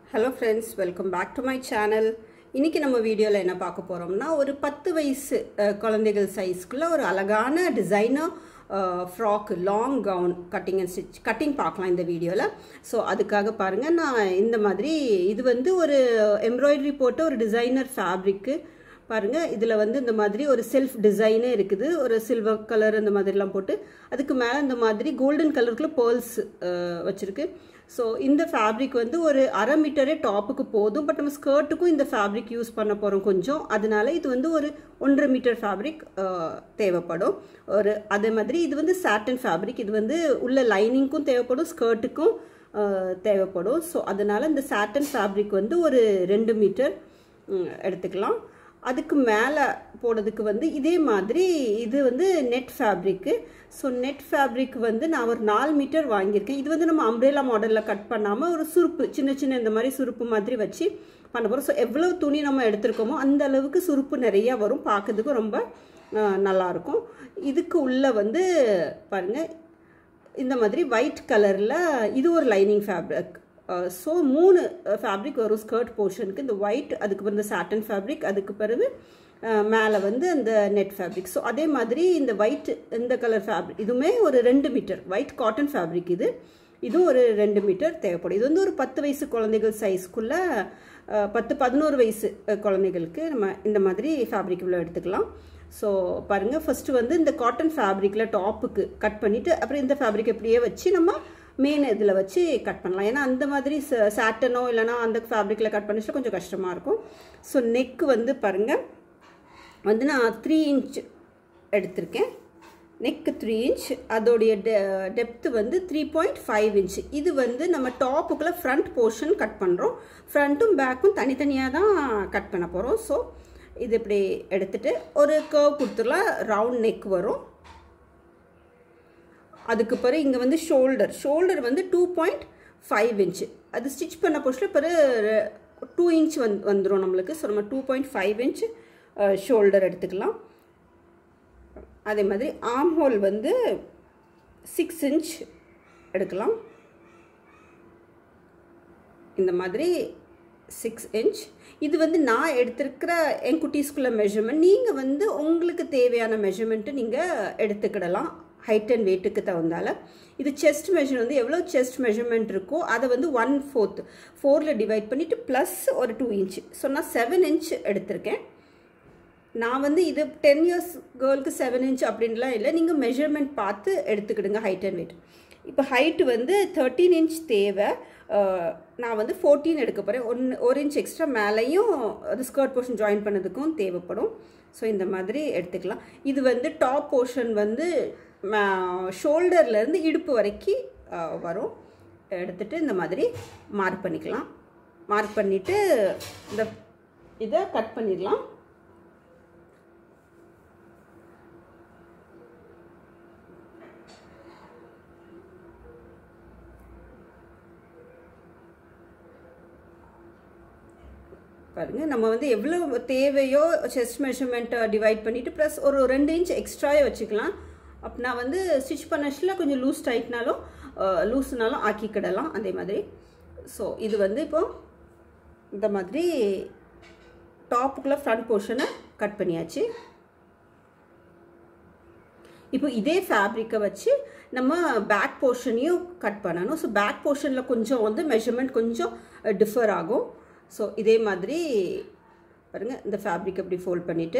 hello friends welcome back to my channel இன்றைக்கி நம்ம வீடியோவில் என்ன பார்க்க போகிறோம்னா ஒரு பத்து வயசு அஹ், குழந்தைகள் சைஸ்க்குள்ளே ஒரு அழகான designer frock long gown cutting and stitch cutting பார்க்கலாம் இந்த வீடியோவில் ஸோ அதுக்காக பாருங்கள் நான் இந்த மாதிரி இது வந்து ஒரு எம்ப்ராய்டரி போட்ட ஒரு டிசைனர் ஃபேப்ரிக்கு பாருங்கள் இதில் வந்து இந்த மாதிரி ஒரு செல்ஃப் டிசைனே இருக்குது ஒரு சில்வர் கலர் இந்த மாதிரிலாம் போட்டு அதுக்கு மேலே இந்த மாதிரி கோல்டன் கலருக்குள்ள பேர்ல்ஸ் வச்சுருக்கு ஸோ இந்த ஃபேப்ரிக் வந்து ஒரு அரை மீட்டரே டாப்புக்கு போதும் பட் நம்ம ஸ்கர்ட்டுக்கும் இந்த ஃபேப்ரிக் யூஸ் பண்ண போகிறோம் கொஞ்சம் அதனால இது வந்து ஒரு ஒன்றரை மீட்டர் ஃபேப்ரிக் தேவைப்படும் ஒரு அதே மாதிரி இது வந்து சாட்டன் ஃபேப்ரிக் இது வந்து உள்ள லைனிங்க்கும் தேவைப்படும் ஸ்கர்ட்டுக்கும் தேவைப்படும் ஸோ அதனால இந்த சாட்டன் ஃபேப்ரிக் வந்து ஒரு ரெண்டு மீட்டர் எடுத்துக்கலாம் அதுக்கு மேலே போடுறதுக்கு வந்து இதே மாதிரி இது வந்து net fabric so net fabric வந்து நான் ஒரு நாலு மீட்டர் வாங்கியிருக்கேன் இது வந்து நம்ம அம்ப்ரேலா மாடலில் கட் பண்ணாமல் ஒரு சுருப்பு சின்ன சின்ன இந்த மாதிரி சுருப்பு மாதிரி வச்சு பண்ண போகிறோம் ஸோ எவ்வளோ துணி நம்ம எடுத்திருக்கோமோ அந்த அளவுக்கு சுருப்பு நிறையா வரும் பார்க்கறதுக்கு ரொம்ப நல்லாயிருக்கும் இதுக்கு உள்ளே வந்து பாருங்கள் இந்த மாதிரி ஒயிட் கலரில் இது ஒரு லைனிங் ஃபேப்ரிக் ஸோ மூணு ஃபேப்ரிக் வரும் ஸ்கர்ட் போர்ஷனுக்கு இந்த ஒயிட் அதுக்கு பிறகு இந்த சாட்டன் ஃபேப்ரிக் அதுக்கு பிறகு மேலே வந்து அந்த நெட் ஃபேப்ரிக் ஸோ அதே மாதிரி இந்த ஒயிட் இந்த கலர் ஃபேப்ரிக் இதுவுமே ஒரு ரெண்டு மீட்டர் ஒயிட் காட்டன் ஃபேப்ரிக் இது இதுவும் ஒரு ரெண்டு மீட்டர் தேவைப்படும் இது வந்து ஒரு பத்து வயசு குழந்தைகள் சைஸ்க்குள்ளே பத்து பதினோரு வயசு குழந்தைகளுக்கு நம்ம இந்த மாதிரி ஃபேப்ரிக் உள்ள எடுத்துக்கலாம் ஸோ பாருங்கள் ஃபஸ்ட்டு வந்து இந்த காட்டன் ஃபேப்ரிக்கில் டாப்புக்கு கட் பண்ணிவிட்டு அப்புறம் இந்த ஃபேப்ரிக் இப்படியே வச்சு நம்ம மெயின் இதில் வச்சு கட் பண்ணலாம் ஏன்னா அந்த மாதிரி சாட்டனோ இல்லைனா அந்த ஃபேப்ரிக்கில் கட் பண்ணிச்சுட்டு கொஞ்சம் கஷ்டமாக இருக்கும் ஸோ நெக்கு வந்து பாருங்கள் வந்து நான் த்ரீ இன்ச் எடுத்திருக்கேன் நெக்கு த்ரீ இன்ச் அதோடைய டெ டெப்த்து வந்து த்ரீ பாயிண்ட் ஃபைவ் இன்ச் இது வந்து நம்ம டாப்புக்குள்ளே ஃப்ரண்ட் போர்ஷன் கட் பண்ணுறோம் ஃப்ரண்ட்டும் பேக்கும் தனித்தனியாக தான் கட் பண்ண போகிறோம் ஸோ இது இப்படி எடுத்துகிட்டு ஒரு கர்வ் கொடுத்துடலாம் ரவுண்ட் நெக் வரும் அதுக்கு பிறகு இங்கே வந்து ஷோல்டர் ஷோல்டர் வந்து டூ பாயிண்ட் ஃபைவ் இன்ச்சு அது ஸ்டிச் பண்ண போஸ்ட்டில் பிறகு டூ இன்ச் வந் வந்துடும் நம்மளுக்கு ஸோ நம்ம two point five inch shoulder எடுத்துக்கலாம் அதே மாதிரி ஆம் ஹோல் வந்து சிக்ஸ் இன்ச் எடுக்கலாம் இந்த மாதிரி சிக்ஸ் இன்ச் இது வந்து நான் எடுத்திருக்கிற என் குட்டீஸ்குள்ள மெஷர்மெண்ட் நீங்கள் வந்து உங்களுக்கு தேவையான மெஷர்மெண்ட்டு நீங்கள் எடுத்துக்கிடலாம் ஹைட் அண்ட் வெயிட்டுக்கு தகுந்தால இது செஸ்ட் மெஷர் வந்து எவ்வளோ செஸ்ட் மெஷர்மெண்ட் இருக்கோ அதை வந்து ஒன் ஃபோர்த் ஃபோரில் டிவைட் பண்ணிவிட்டு ப்ளஸ் ஒரு டூ இன்ச் ஸோ நான் செவன் இன்ச் எடுத்திருக்கேன் நான் வந்து இது டென் இயர்ஸ் கேர்ளுக்கு செவன் இன்ச் அப்படின்லாம் இல்லை நீங்கள் மெஷர்மெண்ட் பார்த்து எடுத்துக்கிடுங்க ஹைட் அண்ட் வெயிட் இப்போ ஹைட்டு வந்து தேர்ட்டீன் இன்ச் தேவை நான் வந்து ஃபோர்டீன் எடுக்க போகிறேன் ஒன்று ஒரு இன்ச் எக்ஸ்ட்ரா மேலேயும் அது ஸ்கர்ட் போர்ஷன் ஜாயின் பண்ணதுக்கும் தேவைப்படும் ஸோ இந்த மாதிரி எடுத்துக்கலாம் இது வந்து டாப் போர்ஷன் வந்து ஷோல்டர்லேருந்து இடுப்பு வரைக்கும் வரும் எடுத்துகிட்டு இந்த மாதிரி மார்க் பண்ணிக்கலாம் மார்க் பண்ணிவிட்டு இந்த இதை கட் பண்ணிடலாம் பாருங்க நம்ம வந்து எவ்வளோ தேவையோ செஸ்ட் மெஷர்மெண்ட்டை டிவைட் பண்ணிவிட்டு ப்ளஸ் ஒரு ரெண்டு இன்ச் எக்ஸ்ட்ராவே வச்சுக்கலாம் அப்படின்னா வந்து ஸ்டிச் பண்ணச்சில் கொஞ்சம் லூஸ் டைட்னாலும் லூஸ்னாலும் ஆக்கிக்கிடலாம் அதே மாதிரி ஸோ இது வந்து இப்போ இந்த மாதிரி டாப்புக்குள்ளே ஃப்ரண்ட் போர்ஷனை கட் பண்ணியாச்சு இப்போ இதே ஃபேப்ரிக்கை வச்சு நம்ம பேக் போர்ஷனையும் கட் பண்ணணும் ஸோ பேக் போர்ஷனில் கொஞ்சம் வந்து மெஷர்மெண்ட் கொஞ்சம் டிஃபர் ஆகும் ஸோ இதே மாதிரி பாருங்கள் இந்த ஃபேப்ரிக் அப்படி ஃபோல்ட் பண்ணிவிட்டு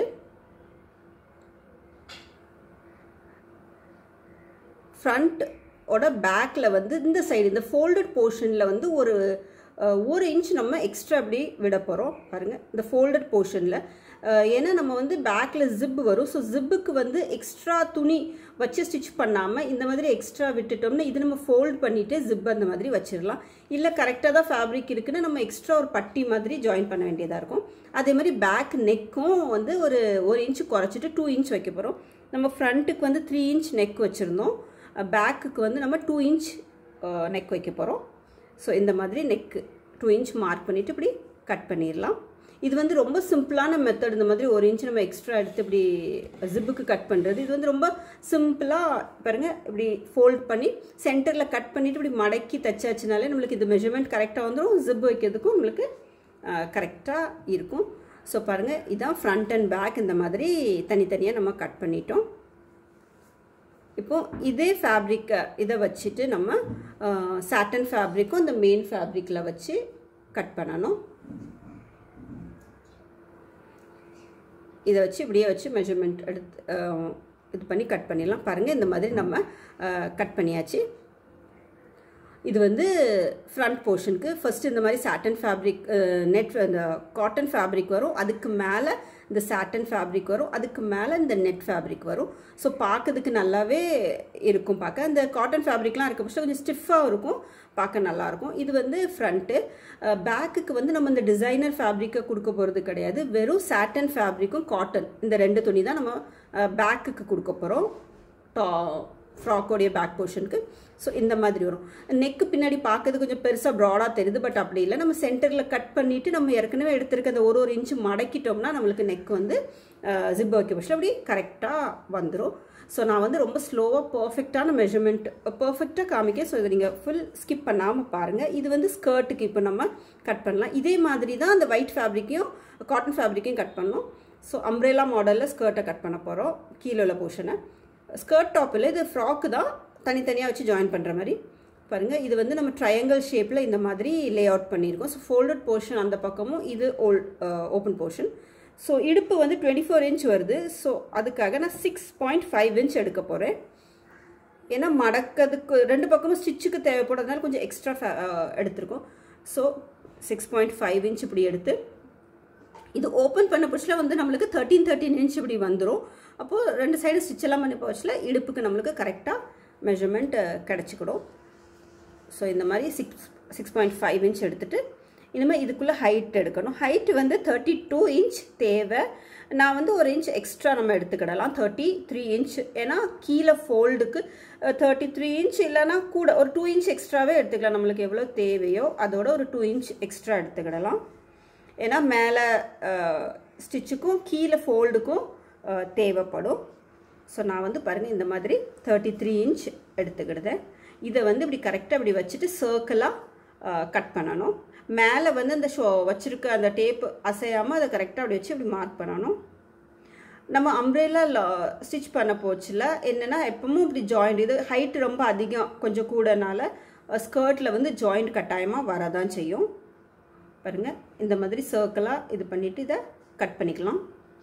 ஃப்ரண்ட்டோட பேக்கில் வந்து இந்த சைடு இந்த ஃபோல்டட் போர்ஷனில் வந்து ஒரு ஒரு இன்ச் நம்ம எக்ஸ்ட்ரா அப்படி விட போகிறோம் பாருங்கள் இந்த ஃபோல்டட் போர்ஷனில் ஏன்னா நம்ம வந்து பேக்கில் ஜிப் வரும் ஸோ ஜிப்புக்கு வந்து எக்ஸ்ட்ரா துணி வச்சு ஸ்டிச் பண்ணாமல் இந்த மாதிரி எக்ஸ்ட்ரா விட்டுட்டோம்னா இது நம்ம ஃபோல்ட் பண்ணிவிட்டு ஜிப் அந்த மாதிரி வச்சிடலாம் இல்லை கரெக்டாக தான் ஃபேப்ரிக் இருக்குன்னு நம்ம எக்ஸ்ட்ரா ஒரு பட்டி மாதிரி ஜாயின் பண்ண வேண்டியதாக இருக்கும் அதே மாதிரி பேக் நெக்கும் வந்து ஒரு ஒரு இன்ச்சு குறைச்சிட்டு டூ இன்ச் வைக்க போகிறோம் நம்ம ஃப்ரண்ட்டுக்கு வந்து த்ரீ இன்ச் நெக் வச்சுருந்தோம் பேக்குக்கு வந்து நம்ம டூ இன்ச் நெக் வைக்க போகிறோம் ஸோ இந்த மாதிரி நெக்கு டூ இன்ச் மார்க் பண்ணிவிட்டு இப்படி கட் பண்ணிடலாம் இது வந்து ரொம்ப சிம்பிளான மெத்தட் இந்த மாதிரி ஒரு இன்ச் நம்ம எக்ஸ்ட்ரா எடுத்து இப்படி ஜிப்புக்கு கட் பண்ணுறது இது வந்து ரொம்ப சிம்பிளாக பாருங்க இப்படி ஃபோல்ட் பண்ணி சென்டரில் கட் பண்ணிவிட்டு இப்படி மடக்கி தைச்சாச்சுனாலே நம்மளுக்கு இது மெஷர்மெண்ட் கரெக்டாக வந்துடும் ஜிப் வைக்கிறதுக்கும் நம்மளுக்கு கரெக்டாக இருக்கும் ஸோ பாருங்கள் இதான் ஃப்ரண்ட் அண்ட் பேக் இந்த மாதிரி தனித்தனியாக நம்ம கட் பண்ணிட்டோம் இப்போ இதே ஃபேப்ரிக்கை இதை வச்சுட்டு நம்ம சாட்டன் ஃபேப்ரிக்கும் இந்த மெயின் ஃபேப்ரிக்கில் வச்சு கட் பண்ணணும் இதை வச்சு இப்படியே வச்சு மெஷர்மெண்ட் எடுத்து இது பண்ணி கட் பண்ணிடலாம் பாருங்கள் இந்த மாதிரி நம்ம கட் பண்ணியாச்சு இது வந்து ஃப்ரண்ட் போர்ஷனுக்கு ஃபஸ்ட்டு இந்த மாதிரி சாட்டன் ஃபேப்ரிக் நெட் இந்த காட்டன் ஃபேப்ரிக் வரும் அதுக்கு மேலே இந்த சாட்டன் ஃபேப்ரிக் வரும் அதுக்கு மேலே இந்த நெட் ஃபேப்ரிக் வரும் ஸோ பார்க்கறதுக்கு நல்லாவே இருக்கும் பார்க்க இந்த காட்டன் ஃபேப்ரிக்லாம் இருக்க பட்சம் கொஞ்சம் ஸ்டிஃபாக இருக்கும் பார்க்க நல்லாயிருக்கும் இது வந்து ஃப்ரண்ட்டு பேக்குக்கு வந்து நம்ம இந்த டிசைனர் ஃபேப்ரிக்கை கொடுக்க போகிறது கிடையாது வெறும் சாட்டன் ஃபேப்ரிக்கும் காட்டன் இந்த ரெண்டு துணி தான் நம்ம பேக்குக்கு கொடுக்க போகிறோம் டா ஃப்ராக்கோடைய பேக் போர்ஷனுக்கு ஸோ இந்த மாதிரி வரும் நெக்கு பின்னாடி பார்க்கறது கொஞ்சம் பெருசாக ப்ராடாக தெரியுது பட் அப்படி இல்லை நம்ம சென்டரில் கட் பண்ணிவிட்டு நம்ம ஏற்கனவே எடுத்திருக்க அந்த ஒரு ஒரு இன்ச்சு மடக்கிட்டோம்னா நம்மளுக்கு நெக் வந்து ஜிப் வைக்க பட்சம் அப்படி கரெக்டாக வந்துடும் ஸோ நான் வந்து ரொம்ப ஸ்லோவாக பர்ஃபெக்டான மெஷர்மெண்ட் பர்ஃபெக்டாக காமிக்க ஸோ இதை நீங்கள் ஃபுல் ஸ்கிப் பண்ணாமல் பாருங்கள் இது வந்து ஸ்கர்ட்டுக்கு இப்போ நம்ம கட் பண்ணலாம் இதே மாதிரி தான் அந்த ஒயிட் ஃபேப்ரிக்கையும் காட்டன் ஃபேப்ரிக்கையும் கட் பண்ணோம் ஸோ அம்ப்ரேலா மாடலில் ஸ்கர்ட்டை கட் பண்ண போகிறோம் கீழே உள்ள போர்ஷனை ஸ்கர்ட் டாப்பில் இது ஃப்ராக்கு தான் தனித்தனியாக வச்சு ஜாயின் பண்ணுற மாதிரி பாருங்கள் இது வந்து நம்ம ட்ரையாங்கிள் ஷேப்பில் இந்த மாதிரி லே அவுட் பண்ணியிருக்கோம் ஸோ ஃபோல்டட் போர்ஷன் அந்த பக்கமும் இது ஓல் ஓப்பன் போர்ஷன் ஸோ இடுப்பு வந்து டுவெண்ட்டி ஃபோர் இன்ச் வருது ஸோ அதுக்காக நான் சிக்ஸ் பாயிண்ட் ஃபைவ் இன்ச் எடுக்க போகிறேன் ஏன்னா மடக்கிறதுக்கு ரெண்டு பக்கமும் ஸ்டிச்சுக்கு தேவைப்படுறதுனால கொஞ்சம் எக்ஸ்ட்ரா எடுத்திருக்கோம் so six point five inch இப்படி எடுத்து இது ஓப்பன் பண்ண பட்சத்தில் வந்து நம்மளுக்கு தேர்ட்டீன் தேர்ட்டின் இன்ச் இப்படி வந்துடும் அப்போது ரெண்டு சைடு ஸ்டிச் எல்லாம் பண்ணி பட்சத்தில் இடுப்புக்கு நம்மளுக்கு கரெக்டாக மெஷர்மெண்ட் கிடச்சிக்கிடும் ஸோ இந்த மாதிரி six six point five inch எடுத்துகிட்டு இனிமேல் இதுக்குள்ளே ஹைட் எடுக்கணும் ஹைட் வந்து தேர்ட்டி டூ இன்ச் தேவை நான் வந்து ஒரு இன்ச் எக்ஸ்ட்ரா நம்ம எடுத்துக்கிடலாம் தேர்ட்டி த்ரீ இன்ச் ஏன்னா கீழே ஃபோல்டுக்கு தேர்ட்டி த்ரீ இன்ச் இல்லைனா கூட ஒரு டூ இன்ச் எக்ஸ்ட்ராவே எடுத்துக்கலாம் நம்மளுக்கு எவ்வளோ தேவையோ அதோட ஒரு டூ இன்ச் எக்ஸ்ட்ரா எடுத்துக்கிடலாம் ஏன்னா மேலே ஸ்டிச்சுக்கும் கீழே ஃபோல்டுக்கும் தேவைப்படும் ஸோ நான் வந்து பாருங்கள் இந்த மாதிரி தேர்ட்டி த்ரீ இன்ச் எடுத்துக்கிடுதேன் இதை வந்து இப்படி கரெக்டாக இப்படி வச்சுட்டு சர்க்கிளாக கட் பண்ணணும் மேலே வந்து அந்த ஷோ வச்சுருக்க அந்த டேப்பு அசையாமல் அதை கரெக்டாக அப்படி வச்சு இப்படி மார்க் பண்ணணும் நம்ம அம்ப்ரேலா ஸ்டிச் பண்ண போச்சில் என்னென்னா எப்பவும் இப்படி ஜாயிண்ட் இது ஹைட் ரொம்ப அதிகம் கொஞ்சம் கூடனால ஸ்கர்ட்டில் வந்து ஜாயிண்ட் கட்டாயமாக வரதான் செய்யும் பாருங்கள் இந்த மாதிரி சர்க்கிளாக இது பண்ணிவிட்டு இதை கட் பண்ணிக்கலாம்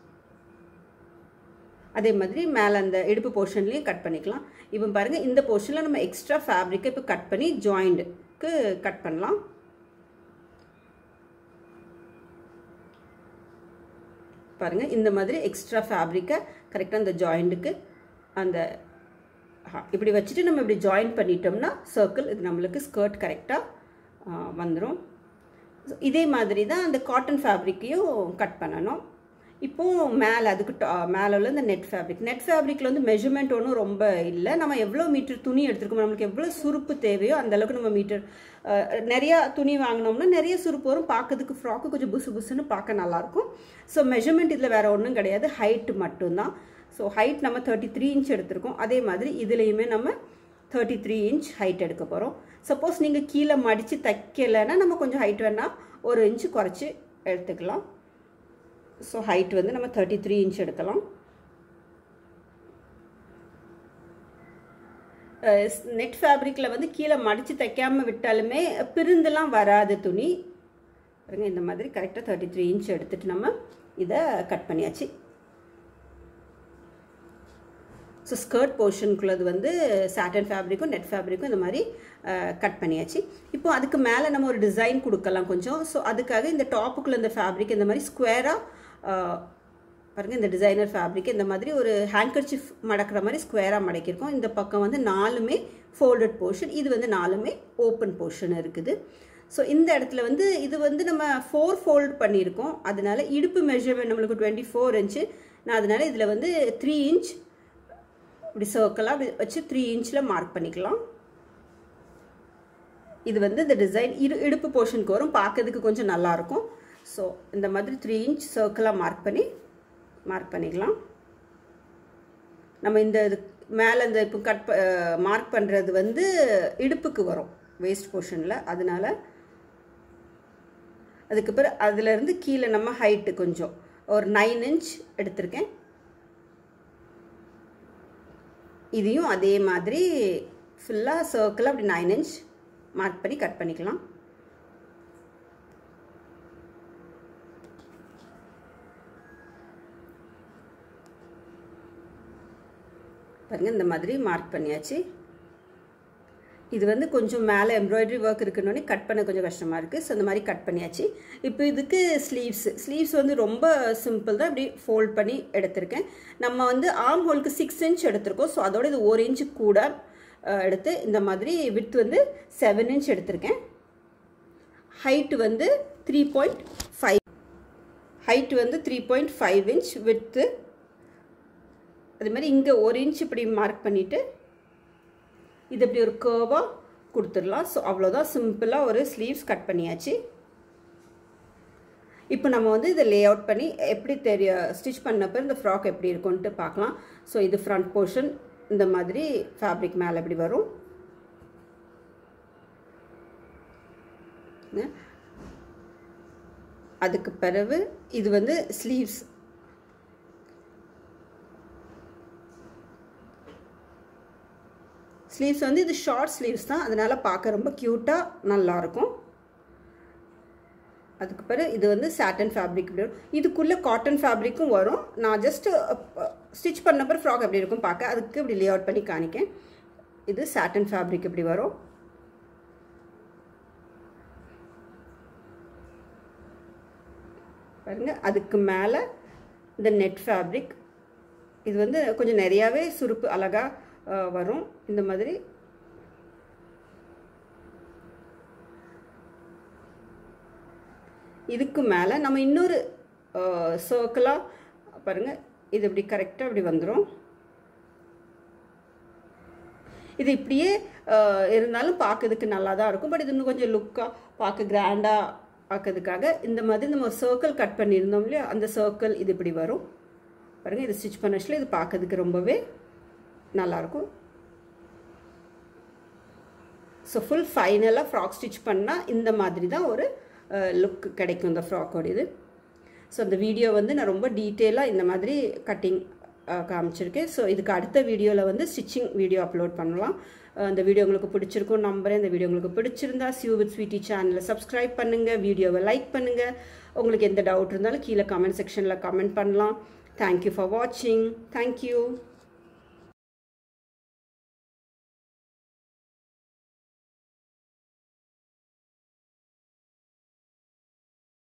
அதே மாதிரி மேலே அந்த இடுப்பு போர்ஷன்லேயும் கட் பண்ணிக்கலாம் இப்போ பாருங்கள் இந்த போர்ஷனில் நம்ம எக்ஸ்ட்ரா ஃபேப்ரிக்கை இப்போ கட் பண்ணி ஜாயிண்ட்டுக்கு கட் பண்ணலாம் பாருங்கள் இந்த மாதிரி எக்ஸ்ட்ரா ஃபேப்ரிக்கை கரெக்டாக அந்த ஜாயிண்ட்டுக்கு அந்த இப்படி வச்சுட்டு நம்ம இப்படி ஜாயின் பண்ணிட்டோம்னா சர்க்கிள் இது நம்மளுக்கு ஸ்கர்ட் கரெக்டாக வந்துடும் இதே மாதிரி தான் அந்த காட்டன் ஃபேப்ரிக்கையும் கட் பண்ணணும் இப்போது மேலே அதுக்கு மேலே உள்ள இந்த நெட் ஃபேப்ரிக் நெட் ஃபேப்ரிக்கில் வந்து மெஷர்மெண்ட் ஒன்றும் ரொம்ப இல்லை நம்ம எவ்வளோ மீட்டர் துணி எடுத்துருக்கோம் நம்மளுக்கு எவ்வளோ சுருப்பு தேவையோ அந்தளவுக்கு நம்ம மீட்டர் நிறையா துணி வாங்கினோம்னா நிறைய சுருப்பு வரும் பார்க்கறதுக்கு ஃப்ராக்கு கொஞ்சம் புசு புசுன்னு பார்க்க நல்லாயிருக்கும் ஸோ மெஷர்மெண்ட் இதில் வேறு ஒன்றும் கிடையாது ஹைட்டு மட்டும்தான் ஸோ ஹைட் நம்ம தேர்ட்டி த்ரீ இன்ச் எடுத்திருக்கோம் அதே மாதிரி இதுலேயுமே நம்ம தேர்ட்டி த்ரீ இன்ச் ஹைட் எடுக்க போகிறோம் சப்போஸ் நீங்கள் கீழே மடித்து தைக்கலைன்னா நம்ம கொஞ்சம் ஹைட் வேணால் ஒரு இன்ச்சு குறைச்சி எடுத்துக்கலாம் ஸோ ஹைட் வந்து நம்ம தேர்ட்டி த்ரீ இன்ச் எடுக்கலாம் நெட் ஃபேப்ரிக்கில் வந்து கீழே மடித்து தைக்காமல் விட்டாலுமே பிரிந்துலாம் வராது துணி பாருங்க இந்த மாதிரி கரெக்டாக தேர்ட்டி த்ரீ இன்ச் எடுத்துகிட்டு நம்ம இதை கட் பண்ணியாச்சு ஸோ ஸ்கர்ட் போர்ஷனுக்குள்ளது வந்து சாட்டன் ஃபேப்ரிக்கும் நெட் ஃபேப்ரிக்கும் இந்த மாதிரி கட் பண்ணியாச்சு இப்போ அதுக்கு மேலே நம்ம ஒரு டிசைன் கொடுக்கலாம் கொஞ்சம் ஸோ அதுக்காக இந்த டாப்புக்குள்ளே இந்த ஃபேப்ரிக் இந்த மாதிரி ஸ்கொயராக பாருங்கள் இந்த டிசைனர் ஃபேப்ரிக் இந்த மாதிரி ஒரு ஹேங்கர்ச்சிஃப் மடக்கிற மாதிரி ஸ்கொயராக மடக்கியிருக்கோம் இந்த பக்கம் வந்து நாலுமே ஃபோல்டட் போர்ஷன் இது வந்து நாலுமே ஓப்பன் போர்ஷன் இருக்குது ஸோ இந்த இடத்துல வந்து இது வந்து நம்ம ஃபோர் ஃபோல்ட் பண்ணியிருக்கோம் அதனால இடுப்பு மெஷர்மெண்ட் நம்மளுக்கு டுவெண்ட்டி ஃபோர் இன்ச்சு நான் அதனால இதில் வந்து த்ரீ இன்ச் இப்படி சர்க்கிளாக அப்படி வச்சு த்ரீ இன்ச்சில் மார்க் பண்ணிக்கலாம் இது வந்து இந்த டிசைன் இடு இடுப்பு போர்ஷனுக்கு வரும் பார்க்கறதுக்கு கொஞ்சம் நல்லாயிருக்கும் ஸோ இந்த மாதிரி த்ரீ இன்ச் சர்க்கிளாக மார்க் பண்ணி மார்க் பண்ணிக்கலாம் நம்ம இந்த இது மேலே இந்த இப்போ கட் மார்க் பண்ணுறது வந்து இடுப்புக்கு வரும் வேஸ்ட் போர்ஷனில் அதனால அதுக்கு பிறகு அதுலேருந்து கீழே நம்ம ஹைட்டு கொஞ்சம் ஒரு நைன் இன்ச் எடுத்திருக்கேன் இதையும் அதே மாதிரி ஃபுல்லாக சர்க்கிள் அப்படி நைன் இன்ச் மார்க் பண்ணி கட் பண்ணிக்கலாம் பாருங்கள் இந்த மாதிரி மார்க் பண்ணியாச்சு இது வந்து கொஞ்சம் மேலே எம்ப்ராய்டரி ஒர்க் இருக்குன்னொடனே கட் பண்ண கொஞ்சம் கஷ்டமாக இருக்குது ஸோ இந்த மாதிரி கட் பண்ணியாச்சு இப்போ இதுக்கு ஸ்லீவ்ஸ் ஸ்லீவ்ஸ் வந்து ரொம்ப சிம்பிள் தான் இப்படி ஃபோல்ட் பண்ணி எடுத்திருக்கேன் நம்ம வந்து ஆர்ம் ஹோலுக்கு சிக்ஸ் இன்ச் எடுத்திருக்கோம் ஸோ அதோட இது ஒரு இன்ச்சு கூட எடுத்து இந்த மாதிரி வித் வந்து செவன் இன்ச் எடுத்திருக்கேன் ஹைட்டு வந்து த்ரீ பாயிண்ட் ஃபைவ் ஹைட்டு வந்து three point five inch with அது மாதிரி இங்கே ஒரு இன்ச் இப்படி மார்க் பண்ணிவிட்டு இது இப்படி ஒரு கேர்வாக கொடுத்துடலாம் ஸோ அவ்வளோதான் சிம்பிளாக ஒரு ஸ்லீவ்ஸ் கட் பண்ணியாச்சு இப்போ நம்ம வந்து இதை லே அவுட் பண்ணி எப்படி தெரிய ஸ்டிச் பண்ணப்போ இந்த ஃப்ராக் எப்படி இருக்கும்ன்ட்டு பார்க்கலாம் ஸோ இது ஃப்ரண்ட் போர்ஷன் இந்த மாதிரி ஃபேப்ரிக் மேலே எப்படி வரும் அதுக்கு பிறகு இது வந்து ஸ்லீவ்ஸ் ஸ்லீவ்ஸ் வந்து இது ஷார்ட் ஸ்லீவ்ஸ் தான் அதனால் பார்க்க ரொம்ப க்யூட்டாக நல்லாயிருக்கும் அதுக்கு பிறகு இது வந்து சாட்டன் ஃபேப்ரிக் இப்படி வரும் இதுக்குள்ளே காட்டன் ஃபேப்ரிக்கும் வரும் நான் ஜஸ்ட்டு ஸ்டிச் பண்ண பிறகு ஃப்ராக் எப்படி இருக்கும் பார்க்க அதுக்கு இப்படி லே அவுட் பண்ணி காணிக்கேன் இது சாட்டன் ஃபேப்ரிக் இப்படி வரும் பாருங்கள் அதுக்கு மேலே இந்த நெட் ஃபேப்ரிக் இது வந்து கொஞ்சம் நிறையாவே சுருப்பு அழகாக வரும் இந்த மாதிரி இதுக்கு மேலே நம்ம இன்னொரு சர்க்கிளாக பாருங்கள் இது இப்படி கரெக்டாக இப்படி வந்துடும் இது இப்படியே இருந்தாலும் பார்க்கறதுக்கு நல்லா தான் இருக்கும் பட் இது இன்னும் கொஞ்சம் லுக்காக பார்க்க கிராண்டாக பார்க்கறதுக்காக இந்த மாதிரி நம்ம ஒரு சர்க்கிள் கட் பண்ணியிருந்தோம் இல்லையா அந்த சர்க்கிள் இது இப்படி வரும் பாருங்கள் இது ஸ்டிச் பண்ணச்சில் இது பார்க்கறதுக்கு ரொம்பவே நல்லாயிருக்கும் ஸோ ஃபுல் ஃபைனலாக ஃப்ராக் ஸ்டிச் பண்ணால் இந்த மாதிரி தான் ஒரு லுக் கிடைக்கும் இந்த ஃப்ராக்கோட இது ஸோ இந்த வீடியோ வந்து நான் ரொம்ப டீட்டெயிலாக இந்த மாதிரி கட்டிங் காமிச்சிருக்கேன் ஸோ இதுக்கு அடுத்த வீடியோவில் வந்து ஸ்டிச்சிங் வீடியோ அப்லோட் பண்ணலாம் இந்த வீடியோ உங்களுக்கு பிடிச்சிருக்கும் நம்புறேன் இந்த வீடியோ உங்களுக்கு பிடிச்சிருந்தா சியூ வித் ஸ்வீட்டி சேனலை சப்ஸ்கிரைப் பண்ணுங்கள் வீடியோவை லைக் பண்ணுங்கள் உங்களுக்கு எந்த டவுட் இருந்தாலும் கீழே கமெண்ட் செக்ஷனில் கமெண்ட் பண்ணலாம் தேங்க்யூ ஃபார் வாட்சிங் தேங்க்யூ